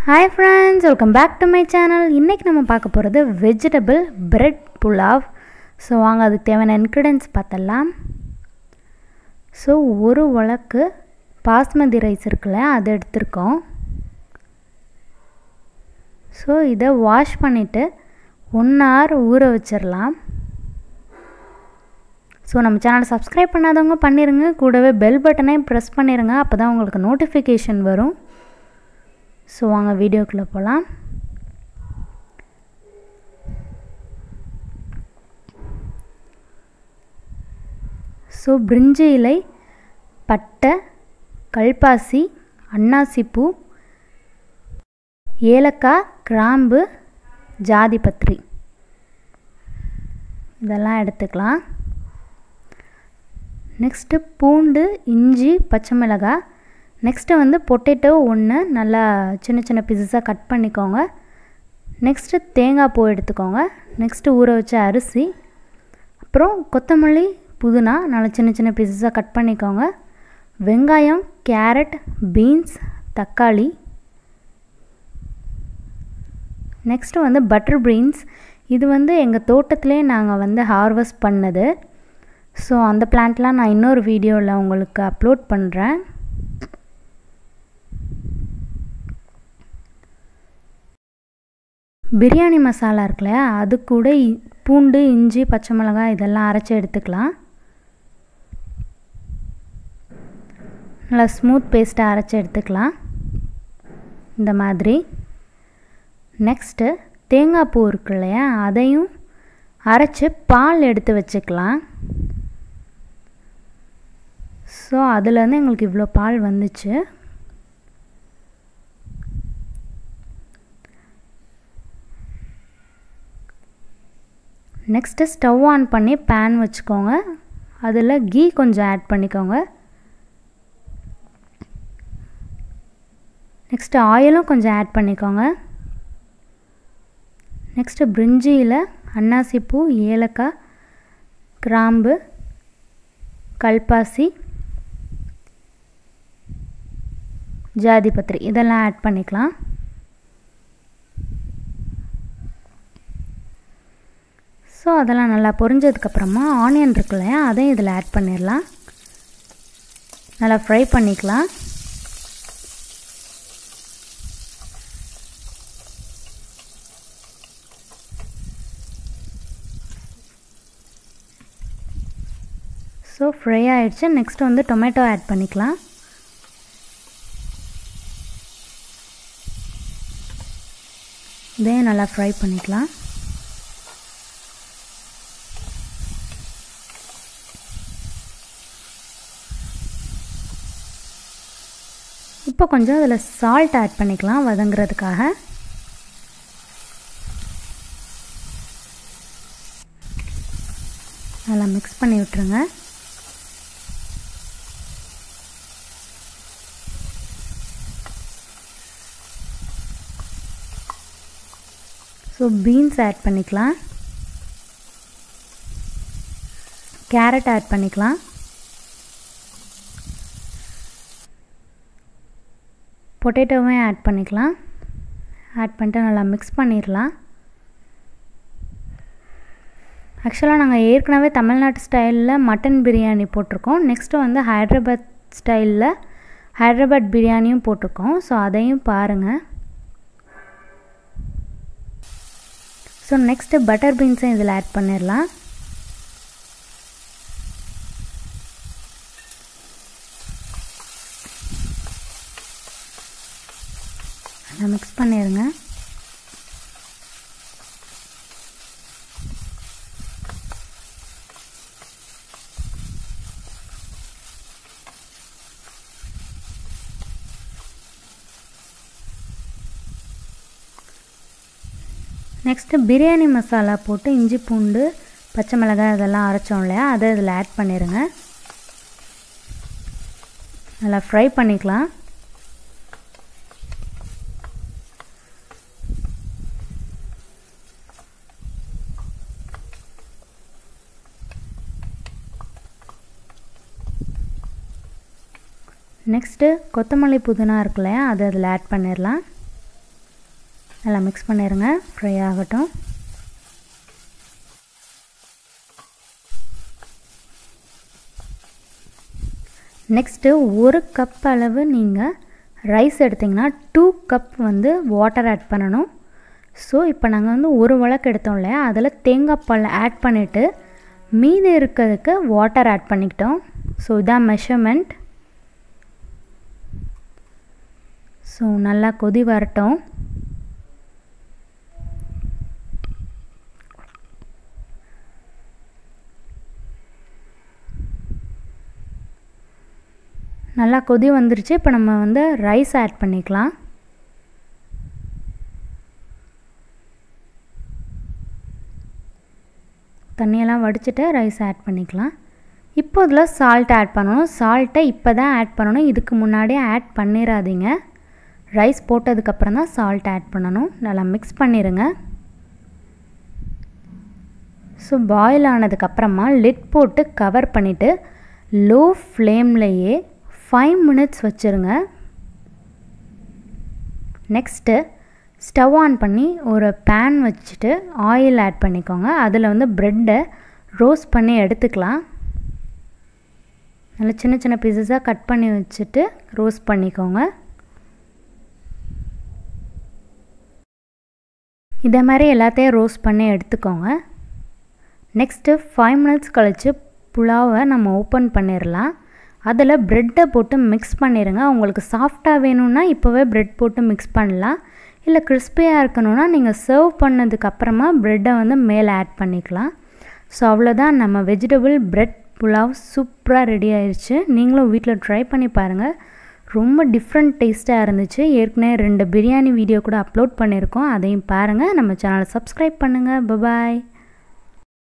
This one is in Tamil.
hi friends welcome back to my channel இன்றைக்கி நம்ம பார்க்க போகிறது வெஜிடபிள் பிரெட் புலாவ் ஸோ வாங்க அதுக்கு தேவையான இன்க்ரீடியன்ஸ் பார்த்தலாம் ஸோ ஒரு உலக்கு பாஸ்மதி ரைஸ் இருக்குல்ல அது எடுத்திருக்கோம் ஸோ இதை வாஷ் பண்ணிவிட்டு ஒன் ஹவர் ஊற வச்சிடலாம் ஸோ நம்ம சேனலை சப்ஸ்கிரைப் பண்ணாதவங்க பண்ணிடுங்க கூடவே பெல் பட்டனையும் ப்ரெஸ் பண்ணிடுங்க அப்போ தான் உங்களுக்கு நோட்டிஃபிகேஷன் வரும் ஸோ வாங்க வீடியோக்குள்ளே போகலாம் ஸோ பிரிஞ்சி இலை பட்டை கல்பாசி அன்னாசிப்பூ ஏலக்காய் கிராம்பு ஜாதிபத்திரி இதெல்லாம் எடுத்துக்கலாம் நெக்ஸ்ட்டு பூண்டு இஞ்சி பச்சை மிளகாய் நெக்ஸ்ட்டு வந்து பொட்டேட்டோ ஒன்று நல்லா சின்ன சின்ன பீசஸாக கட் பண்ணிக்கோங்க நெக்ஸ்ட்டு தேங்காய் பூ எடுத்துக்கோங்க நெக்ஸ்ட்டு ஊற வச்ச அரிசி அப்புறம் கொத்தமல்லி புதினா நல்லா சின்ன சின்ன பீசஸாக கட் பண்ணிக்கோங்க வெங்காயம் கேரட் பீன்ஸ் தக்காளி நெக்ஸ்ட்டு வந்து பட்டர் பீன்ஸ் இது வந்து எங்கள் தோட்டத்திலே நாங்கள் வந்து ஹார்வெஸ்ட் பண்ணது ஸோ அந்த பிளான்ட்லாம் நான் இன்னொரு வீடியோவில் உங்களுக்கு அப்லோட் பண்ணுறேன் பிரியாணி மசாலா இருக்குல்ல அது கூட பூண்டு இஞ்சி பச்சை மிளகாய் இதெல்லாம் அரைச்சி எடுத்துக்கலாம் நல்லா ஸ்மூத் பேஸ்ட்டாக அரைச்சி எடுத்துக்கலாம் இந்த மாதிரி நெக்ஸ்ட்டு தேங்காய் பூ இருக்கு இல்லையா அதையும் அரைச்சி பால் எடுத்து வச்சுக்கலாம் ஸோ அதுலேருந்து எங்களுக்கு இவ்வளோ பால் வந்துச்சு நெக்ஸ்ட்டு ஸ்டவ் ஆன் பண்ணி பேன் வச்சுக்கோங்க அதில் கீ கொஞ்சம் ஆட் பண்ணிக்கோங்க நெக்ஸ்ட்டு ஆயிலும் கொஞ்சம் ஆட் பண்ணிக்கோங்க நெக்ஸ்ட்டு பிரிஞ்சியில் அன்னாசிப்பூ ஏலக்காய் கிராம்பு கல்பாசி ஜாதிபத்திரி இதெல்லாம் ஆட் பண்ணிக்கலாம் ஸோ அதெல்லாம் நல்லா பொரிஞ்சதுக்கப்புறமா ஆனியன் இருக்கு இல்லையா அதையும் இதில் ஆட் பண்ணிடலாம் நல்லா ஃப்ரை பண்ணிக்கலாம் ஸோ ஃப்ரை ஆகிடுச்சு நெக்ஸ்ட் வந்து டொமேட்டோ ஆட் பண்ணிக்கலாம் இதையும் நல்லா ஃப்ரை பண்ணிக்கலாம் இப்போ கொஞ்சம் அதில் சால்ட் ஆட் பண்ணிக்கலாம் வதங்குறதுக்காக நல்லா மிக்ஸ் பண்ணி விட்டுருங்க ஸோ பீன்ஸ் ஆட் பண்ணிக்கலாம் கேரட் ஆட் பண்ணிக்கலாம் பொட்டேட்டோவையும் ஆட் பண்ணிக்கலாம் ஆட் பண்ணிட்டு நல்லா மிக்ஸ் பண்ணிடலாம் ஆக்சுவலாக நாங்கள் ஏற்கனவே தமிழ்நாட்டு ஸ்டைலில் மட்டன் பிரியாணி போட்டிருக்கோம் நெக்ஸ்ட்டு வந்து ஹைட்ராபாத் ஸ்டைலில் ஹைட்ராபாத் பிரியாணியும் போட்டிருக்கோம் ஸோ அதையும் பாருங்கள் ஸோ நெக்ஸ்ட்டு பட்டர் பீன்ஸையும் இதில் ஆட் பண்ணிடலாம் நல்லா மிக்ஸ் பண்ணிடுங்க நெக்ஸ்ட்டு பிரியாணி மசாலா போட்டு இஞ்சி பூண்டு பச்சை மிளகாய் இதெல்லாம் அரைச்சோம் இல்லையா அதை இதில் ஆட் பண்ணிடுங்க நல்லா ஃப்ரை பண்ணிக்கலாம் நெக்ஸ்ட்டு கொத்தமல்லி புதினா இருக்கு இல்லையா அதை அதில் ஆட் பண்ணிடலாம் நல்லா மிக்ஸ் பண்ணிடுங்க ஃப்ரை ஆகட்டும் நெக்ஸ்ட்டு ஒரு கப் அளவு நீங்கள் ரைஸ் எடுத்திங்கன்னா டூ கப் வந்து வாட்டர் ஆட் பண்ணணும் ஸோ இப்போ நாங்கள் வந்து ஒரு வழக்கு எடுத்தோம் இல்லையா அதில் தேங்காய் பால் ஆட் பண்ணிவிட்டு மீதி இருக்கிறதுக்கு வாட்டர் ஆட் பண்ணிக்கிட்டோம் ஸோ இதான் மெஷர்மெண்ட் ஸோ நல்லா கொதி வரட்டும் நல்லா கொதி வந்துருச்சு இப்போ நம்ம வந்து ரைஸ் ஆட் பண்ணிக்கலாம் தண்ணியெல்லாம் வடிச்சிட்டு ரைஸ் ஆட் பண்ணிக்கலாம் இப்போ இதில் சால்ட் ஆட் பண்ணணும் சால்ட்டை இப்போ தான் ஆட் பண்ணணும் இதுக்கு முன்னாடியே ஆட் பண்ணிடாதீங்க ரைஸ் போட்டதுக்கப்புறம் தான் சால்ட் ஆட் பண்ணணும் நல்லா மிக்ஸ் பண்ணிடுங்க ஸோ பாயில் ஆனதுக்கப்புறமா லிட் போட்டு கவர் பண்ணிவிட்டு லோ ஃப்ளேம்லேயே ஃபைவ் மினிட்ஸ் வச்சுருங்க நெக்ஸ்ட்டு ஸ்டவ் ஆன் பண்ணி ஒரு பேன் வச்சுட்டு ஆயில் ஆட் பண்ணிக்கோங்க அதில் வந்து ப்ரெட்டை ரோஸ்ட் பண்ணி எடுத்துக்கலாம் நல்லா சின்ன சின்ன பீசஸாக கட் பண்ணி வச்சுட்டு ரோஸ்ட் பண்ணிக்கோங்க இதே மாதிரி எல்லாத்தையும் ரோஸ்ட் பண்ணி எடுத்துக்கோங்க நெக்ஸ்ட்டு ஃபைவ் மினிட்ஸ் கழித்து புலாவை நம்ம ஓப்பன் பண்ணிடலாம் அதில் ப்ரெட்டை போட்டு மிக்ஸ் பண்ணிடுங்க உங்களுக்கு சாஃப்டாக வேணும்னா இப்போவே ப்ரெட் போட்டு மிக்ஸ் பண்ணலாம் இல்லை கிறிஸ்பியாக இருக்கணும்னா நீங்கள் சர்வ் பண்ணதுக்கப்புறமா ப்ரெட்டை வந்து மேலே ஆட் பண்ணிக்கலாம் ஸோ அவ்வளோதான் நம்ம வெஜிடபிள் ப்ரெட் புலாவ் சூப்பராக ரெடி ஆயிடுச்சு நீங்களும் வீட்டில் ட்ரை பண்ணி பாருங்கள் ரொம்ப டிஃப்ரெண்ட் டேஸ்ட்டாக இருந்துச்சு ஏற்கனவே ரெண்டு பிரியாணி வீடியோ கூட அப்லோட் பண்ணியிருக்கோம் அதையும் பாருங்கள் நம்ம சேனலை சப்ஸ்கிரைப் பண்ணுங்கள் பபாய்